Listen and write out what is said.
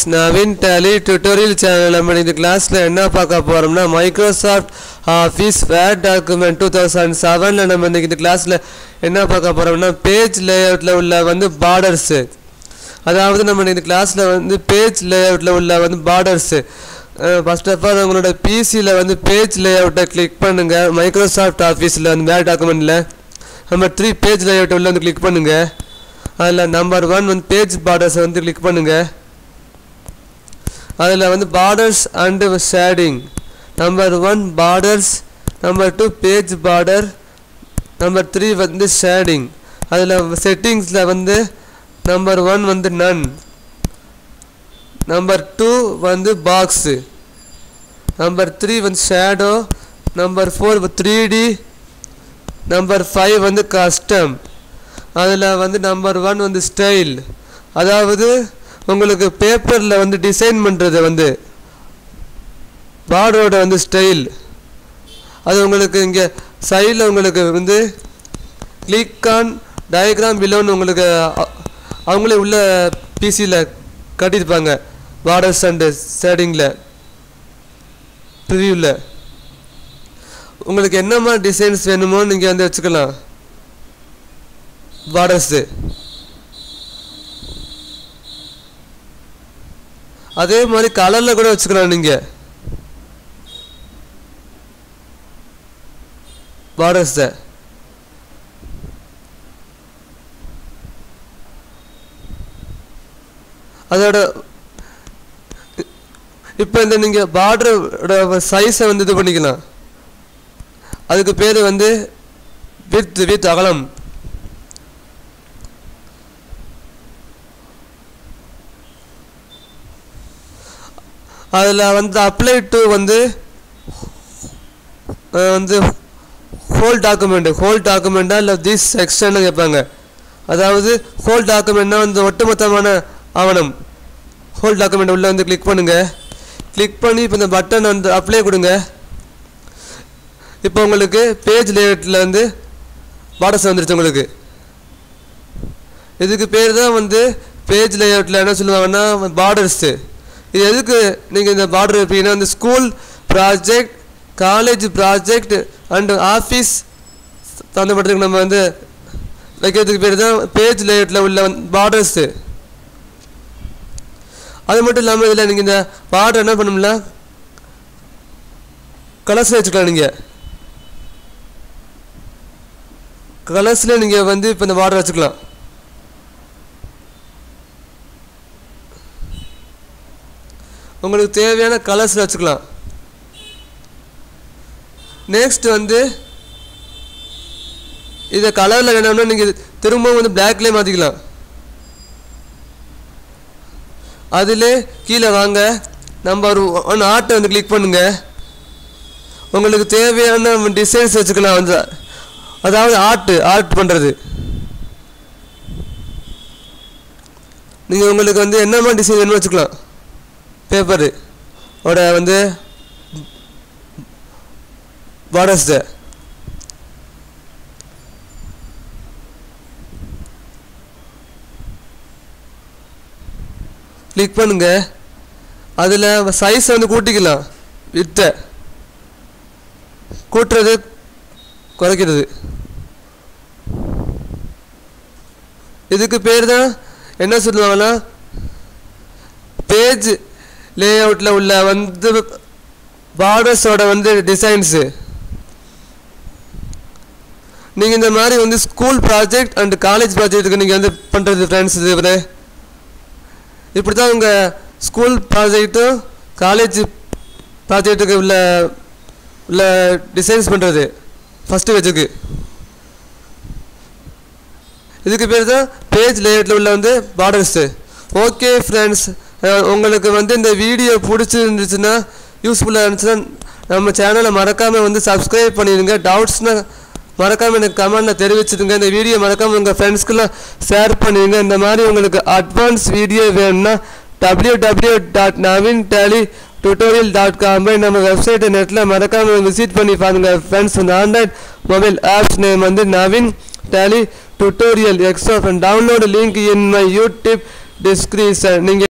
Naveen Tally tutorial channel நம்ம இந்த கிளாஸில் என்ன பார்க்க போகிறோம்னா Microsoft Office Word document two thousand செவனில் நம்ம இன்னைக்கு இந்த கிளாஸில் என்ன பார்க்க போகிறோம்னா பேஜ் லேஅவுட்டில் உள்ள வந்து பார்டர்ஸு அதாவது நம்ம இந்த கிளாஸில் வந்து பேஜ் லேஅவுட்டில் உள்ள வந்து பார்டர்ஸு ஃபர்ஸ்ட் ஆஃப் ஆல் உங்களோட பிசியில் வந்து பேஜ் லேஅவுட்டை கிளிக் பண்ணுங்கள் மைக்ரோசாஃப்ட் ஆஃபீஸில் வந்து வேர்ட் டாக்குமெண்ட்டில் நம்பர் த்ரீ பேஜ் லேஅவுட் உள்ள வந்து கிளிக் பண்ணுங்கள் அதில் நம்பர் ஒன் வந்து பேஜ் பார்டர்ஸை வந்து கிளிக் பண்ணுங்கள் அதில் வந்து borders and shading number one borders number two page border number three வந்து ஷேடிங் அதில் செட்டிங்ஸில் வந்து நம்பர் ஒன் வந்து நன் நம்பர் டூ வந்து பாக்ஸு நம்பர் த்ரீ வந்து shadow number four three D number five வந்து கஸ்டம் அதில் வந்து நம்பர் ஒன் வந்து ஸ்டைல் அதாவது உங்களுக்கு பேப்பரில் வந்து டிசைன் பண்ணுறது வந்து பார்டரோட வந்து ஸ்டைல் அது உங்களுக்கு இங்கே சைடில் உங்களுக்கு வந்து கிளிக் ஆன் டயக்ராம் பிலோன்னு உங்களுக்கு அ- அவங்களே உள்ள பிசியில் கட்டியிருப்பாங்க பார்டர்ஸ் அண்டு ஷேடிங்கில் ப்ரிவியூவில் உங்களுக்கு என்ன மாதிரி டிசைன்ஸ் வேணுமோ நீங்கள் வந்து வச்சுக்கலாம் பார்டர்ஸு அதே மாதிரி கலரில் கூட வச்சுக்கலாம் நீங்கள் பார்டர்ஸை அதோட இப்போ இந்த நீங்கள் பார்டரோட சைஸை வந்து இது பண்ணிக்கலாம் அதுக்கு பேர் வந்து வித் வித் அகலம் அதில் வந்து அப்ளை டு வந்து அஹ் வந்து ஹோல் டாக்குமெண்ட் ஹோல் டாக்குமெண்ட்டா இல்லை திஸ் செக்ஷன் கேட்பாங்க அதாவது ஹோல் டாக்குமெண்ட்னா வந்து ஒட்டுமொத்தமான ஆவணம் ஹோல் டாக்குமெண்ட் உள்ளே வந்து கிளிக் பண்ணுங்கள் கிளிக் பண்ணி இப்போ இந்த பட்டன் வந்து அப்ளை கொடுங்க இப்போ உங்களுக்கு பேஜ் லேஅவுட்டில் வந்து பார்டர்ஸ் வந்துருச்சு உங்களுக்கு இதுக்கு பேர் தான் வந்து பேஜ் லேஅவுட்டில் என்ன சொல்லுவாங்கன்னா பார்டர்ஸு இது எதுக்கு நீங்கள் இந்த பார்டர் வைப்பீங்கன்னா இந்த school project college project and office சம்மந்தப்பட்டதுக்கு நம்ம வந்து வைக்கிறதுக்கு பேர் தான் பேஜ் லேஅவுட்டில் உள்ள பார்டர்ஸு அது மட்டும் இல்லாமல் இதில் நீங்கள் இந்த பார்டர் என்ன பண்ணும்ல கலர்ஸில் வச்சுக்கலாம் நீங்கள் கலர்ஸில் நீங்கள் வந்து இப்போ இந்த பார்டர் வச்சுக்கலாம் உங்களுக்கு தேவையான கலர்ஸில் வச்சுக்கலாம் நெக்ஸ்ட் வந்து இதை கலரில் வேணும்னா நீங்கள் திரும்பவும் வந்து பிளாக்லேயே மாற்றிக்கலாம் அதிலே கீழே வாங்க நம்பர் ஒன் ஆர்ட்டை வந்து கிளிக் பண்ணுங்க உங்களுக்கு தேவையான டிசைன்ஸ் வச்சுக்கலாம் வந்து அதாவது ஆர்ட்டு ஆர்ட் பண்ணுறது நீங்கள் உங்களுக்கு வந்து என்ன மாதிரி டிசைன் வேணுமோ வச்சுக்கலாம் பேப்பரு ஓட வந்து பார்டர்ஸை கிளிக் பண்ணுங்க அதில் சைஸ் வந்து கூட்டிக்கலாம் வித்தை கூட்டுறது குறைக்கிறது இதுக்கு பேர் தான் என்ன சொல்லுவாங்கன்னா பேஜ் லேஅவுட்டில் உள்ள வந்து பார்டர்ஸோட வந்து டிசைன்ஸு நீங்கள் இந்த மாதிரி வந்து ஸ்கூல் ப்ராஜெக்ட் அண்ட் காலேஜ் ப்ராஜெக்ட்டுக்கு நீங்கள் வந்து பண்ணுறது ஃப்ரெண்ட்ஸ் இது இப்படி தான் உங்கள் ஸ்கூல் ப்ராஜெக்ட்டும் காலேஜ் ப்ராஜெக்ட்டுக்கு உள்ள உள்ள டிசைன்ஸ் பண்ணுறது ஃபஸ்ட்டு வச்சுக்கு இதுக்கு பேர் தான் பேஜ் லேஅவுட்டில் உள்ள வந்து பார்டர்ஸு ஓகே ஃப்ரெண்ட்ஸ் உங்களுக்கு வந்து இந்த வீடியோ பிடிச்சிருந்துச்சுன்னா யூஸ்ஃபுல்லாக இருந்துச்சுன்னா நம்ம சேனலை மறக்காமல் வந்து சப்ஸ்கிரைப் பண்ணிடுங்க டவுட்ஸ்னால் மறக்காமல் எனக்கு கமெண்டில் தெரிவிச்சிடுங்க இந்த வீடியோ மறக்காமல் உங்கள் ஃப்ரெண்ட்ஸ்க்கெல்லாம் ஷேர் பண்ணிடுங்க இந்த மாதிரி உங்களுக்கு அட்வான்ஸ் வீடியோ வேணும்னா W W dot Naveen Tally tutorial dot com நம்ம வெப்சைட்டை நெட்டில் மறக்காமல் விசிட் பண்ணி பாருங்க ஃப்ரெண்ட்ஸ் இந்த ஆண்ட்ராய்ட் மொபைல் ஆப்ஸ் நேம் வந்து நவீன் டேலி டுட்டோரியல் எக்ஸாஃப் and download link in my YouTube description நீங்கள்